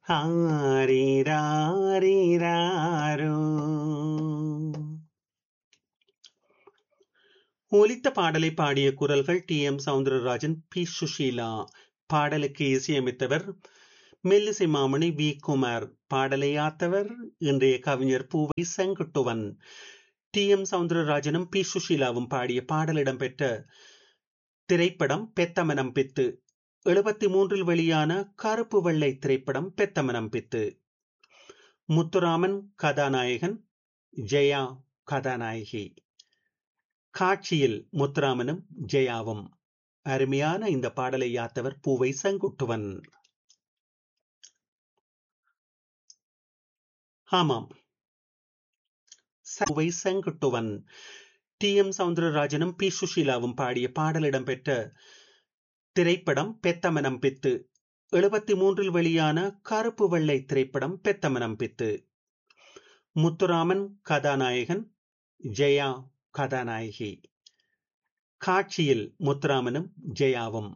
ஆரிராரிராரோ ஒலித்த பாடலை பாடிய குரல்கள் T M Soundararajan P Susheela பாடலுக்கு இசையமைத்தவர் மெல்லிசை மாமணி வி குமார் பாடலை ஆத்தவர் இன்றைய கவிஞர் பூவை செங்குட்டுவன் டி எம் சவுந்தரராஜனும் பி சுஷீலாவும் பாடிய பாடலிடம் பெற்ற திரைப்படம் பெத்தமனம் பித்து எழுபத்தி மூன்றில் வெளியான கருப்பு வெள்ளை திரைப்படம் பெத்தமனம் பித்து முத்துராமன் கதாநாயகன் ஜெயா கதாநாயகி காட்சியில் முத்துராமனும் ஜெயாவும் அருமையான இந்த பாடலை யாத்தவர் பூவை செங்குட்டுவன் ஆமாம் பூவை செங்குட்டுவன் டி எம் சவுந்தரராஜனும் பி சுஷீலாவும் பாடிய பாடலிடம் பெற்ற திரைப்படம் பெத்தமனம் பித்து எழுபத்தி மூன்றில் வெளியான கருப்பு வெள்ளை திரைப்படம் பெத்தமனம் பித்து முத்துராமன் கதாநாயகன் ஜெயா கதாநாயகி காட்சியில் முத்துராமனும் ஜெயாவும்